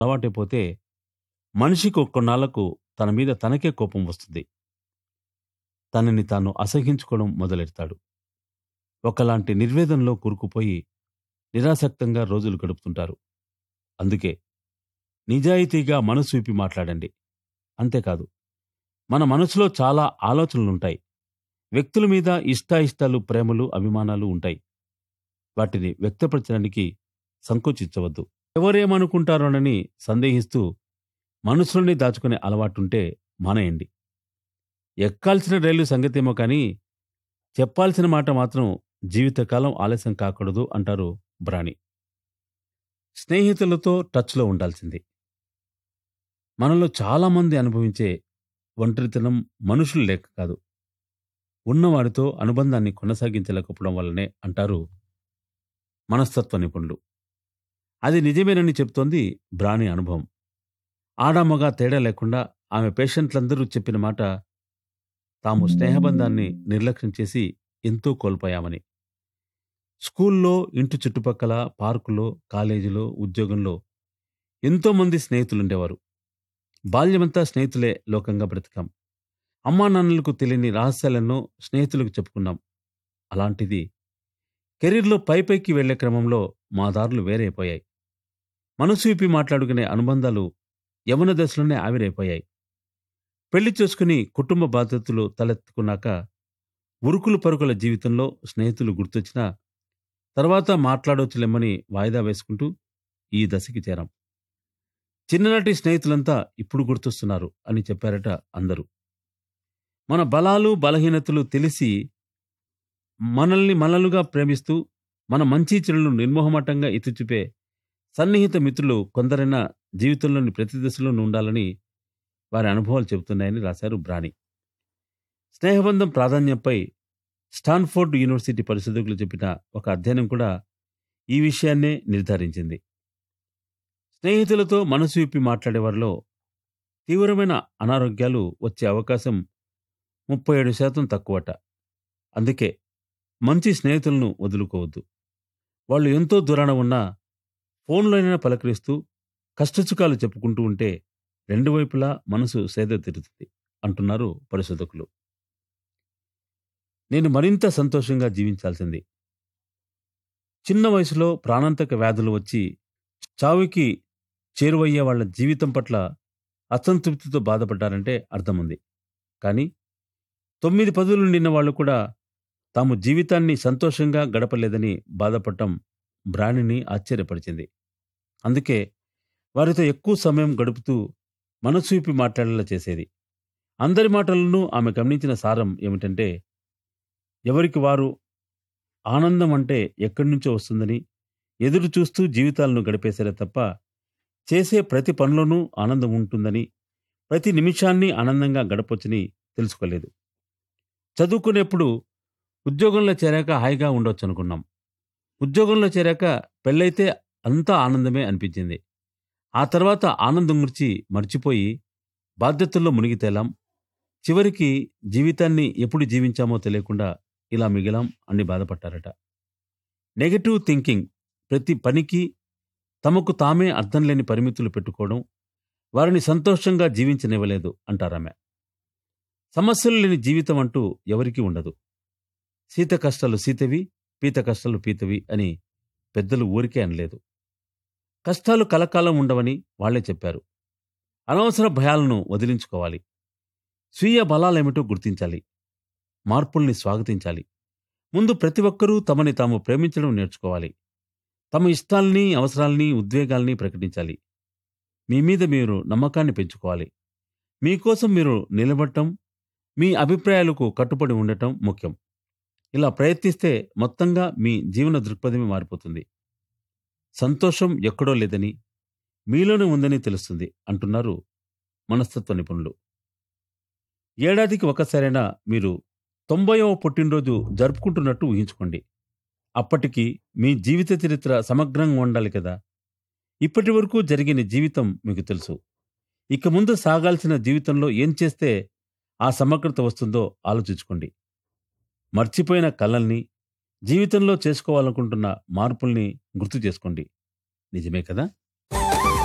అలవాటైపోతే మనిషికి కొన్నాళ్లకు తన మీద తనకే కోపం వస్తుంది తనని తాను అసహించుకోవడం మొదలెడతాడు ఒకలాంటి నిర్వేదంలో కూరుకుపోయి నిరాసక్తంగా రోజులు గడుపుతుంటారు అందుకే నిజాయితీగా మనసు విప్పి మాట్లాడండి అంతేకాదు మన మనసులో చాలా ఆలోచనలుంటాయి వ్యక్తుల మీద ఇష్టాయిష్టాలు ప్రేమలు అభిమానాలు ఉంటాయి వాటిని వ్యక్తపరచడానికి సంకోచించవద్దు ఎవరేమనుకుంటారోనని సందేహిస్తూ మనసులోనే దాచుకునే అలవాటుంటే మానేయండి ఎక్కాల్సిన రైలు సంగతేమో కానీ చెప్పాల్సిన మాట మాత్రం జీవితకాలం ఆలస్యం కాకూడదు అంటారు బ్రాణి స్నేహితులతో టచ్లో ఉండాల్సింది మనలో చాలామంది అనుభవించే ఒంటరితనం మనుషులు లేక కాదు ఉన్నవారితో అనుబంధాన్ని కొనసాగించలేకపోవడం వల్లనే అంటారు మనస్తత్వ నిపుణులు అది నిజమేనని చెప్తోంది బ్రాణి అనుభవం ఆడామగా తేడా లేకుండా ఆమె పేషెంట్లందరూ చెప్పిన మాట తాము స్నేహబంధాన్ని నిర్లక్ష్యం చేసి ఎంతో కోల్పోయామని స్కూల్లో ఇంటి చుట్టుపక్కల పార్కులో కాలేజీలో ఉద్యోగంలో ఎంతోమంది స్నేహితులుండేవారు బాల్యమంతా స్నేహితులే లోకంగా బ్రతికాం అమ్మా నాన్నలకు తెలియని రహస్యాలెన్నో స్నేహితులకు చెప్పుకున్నాం అలాంటిది కెరీర్లో పైపైకి వెళ్లే క్రమంలో మా దారులు వేరైపోయాయి మనసు విప్పి మాట్లాడుకునే అనుబంధాలు యవన దశలోనే ఆవిరైపోయాయి పెళ్లి చేసుకుని కుటుంబ బాధ్యతలు తలెత్తుకున్నాక ఉరుకులు పరుకుల జీవితంలో స్నేహితులు గుర్తొచ్చినా తర్వాత మాట్లాడవచ్చులేమని వాయిదా వేసుకుంటూ ఈ దశకి చేరాం చిన్ననాటి స్నేహితులంతా ఇప్పుడు గుర్తొస్తున్నారు అని చెప్పారట అందరూ మన బలాలు బలహీనతలు తెలిసి మనల్ని మనలుగా ప్రేమిస్తూ మన మంచి చెడులను నిర్మోహమాటంగా ఎత్తిచూపే సన్నిహిత మిత్రులు కొందరైనా జీవితంలోని ప్రతి దశలోనూ ఉండాలని వారి అనుభవాలు చెబుతున్నాయని రాశారు బ్రాణి స్నేహబంధం ప్రాధాన్యంపై స్టాన్ఫోర్డ్ యూనివర్సిటీ పరిశోధకులు చెప్పిన ఒక అధ్యయనం కూడా ఈ విషయాన్నే నిర్ధారించింది స్నేహితులతో మనసు విప్పి మాట్లాడేవారిలో తీవ్రమైన అనారోగ్యాలు వచ్చే అవకాశం ముప్పై ఏడు శాతం తక్కువట అందుకే మంచి స్నేహితులను వదులుకోవద్దు వాళ్ళు ఎంతో దూరాన ఉన్నా ఫోన్లోనైనా పలకరిస్తూ కష్టసుఖాలు చెప్పుకుంటూ ఉంటే రెండు వైపులా మనసు సేద తీరుతుంది అంటున్నారు పరిశోధకులు నేను మరింత సంతోషంగా జీవించాల్సింది చిన్న వయసులో ప్రాణాంతక వ్యాధులు వచ్చి చావుకి చేరువయ్యే వాళ్ళ జీవితం పట్ల అసంతృప్తితో బాధపడ్డారంటే అర్థముంది కానీ తొమ్మిది పదులు నిన్న వాళ్ళు కూడా తాము జీవితాన్ని సంతోషంగా గడపలేదని బాధపడటం బ్రాణిని ఆశ్చర్యపరిచింది అందుకే వారితో ఎక్కువ సమయం గడుపుతూ మనసు విప్పి మాట్లాడేలా చేసేది అందరి మాటలను ఆమె గమనించిన సారం ఏమిటంటే ఎవరికి వారు ఆనందం అంటే ఎక్కడి నుంచో వస్తుందని ఎదురు చూస్తూ జీవితాలను గడిపేశారే తప్ప చేసే ప్రతి పనిలోనూ ఆనందం ఉంటుందని ప్రతి నిమిషాన్ని ఆనందంగా గడపొచ్చని తెలుసుకోలేదు చదువుకునేప్పుడు ఉద్యోగంలో చేరాక హాయిగా ఉండొచ్చు అనుకున్నాం ఉద్యోగంలో చేరాక పెళ్ళైతే అంతా ఆనందమే అనిపించింది ఆ తర్వాత ఆనందం గురించి మర్చిపోయి బాధ్యతల్లో మునిగితేలాం చివరికి జీవితాన్ని ఎప్పుడు జీవించామో తెలియకుండా ఇలా మిగిలాం అని బాధపడ్డారట నెగటివ్ థింకింగ్ ప్రతి పనికి తమకు తామే అర్థం లేని పరిమితులు పెట్టుకోవడం వారిని సంతోషంగా జీవించనివ్వలేదు అంటారామె సమస్యలు లేని జీవితం అంటూ ఎవరికీ ఉండదు సీత కష్టాలు సీతవి పీత కష్టాలు పీతవి అని పెద్దలు ఊరికే అనలేదు కష్టాలు కలకాలం ఉండవని వాళ్లే చెప్పారు అనవసర భయాలను వదిలించుకోవాలి స్వీయ బలాలేమిటో గుర్తించాలి మార్పుల్ని స్వాగతించాలి ముందు ప్రతి ఒక్కరూ తమని తాము ప్రేమించడం నేర్చుకోవాలి తమ ఇష్టాల్ని అవసరాల్ని ఉద్వేగాల్ని ప్రకటించాలి మీ మీద మీరు నమ్మకాన్ని పెంచుకోవాలి మీకోసం మీరు నిలబడటం మీ అభిప్రాయాలకు కట్టుబడి ఉండటం ముఖ్యం ఇలా ప్రయత్నిస్తే మొత్తంగా మీ జీవన దృక్పథమే మారిపోతుంది సంతోషం ఎక్కడో లేదని మీలోనే ఉందని తెలుస్తుంది అంటున్నారు మనస్తత్వ నిపుణులు ఏడాదికి ఒకసారైనా మీరు తొంభైవ పుట్టినరోజు జరుపుకుంటున్నట్టు ఊహించుకోండి అప్పటికి మీ జీవిత చరిత్ర సమగ్రంగా ఉండాలి కదా ఇప్పటి వరకు జరిగిన జీవితం మీకు తెలుసు ఇక ముందు సాగాల్సిన జీవితంలో ఏం చేస్తే ఆ సమగ్రత వస్తుందో ఆలోచించుకోండి మర్చిపోయిన కళల్ని జీవితంలో చేసుకోవాలనుకుంటున్న మార్పుల్ని గుర్తు చేసుకోండి నిజమే కదా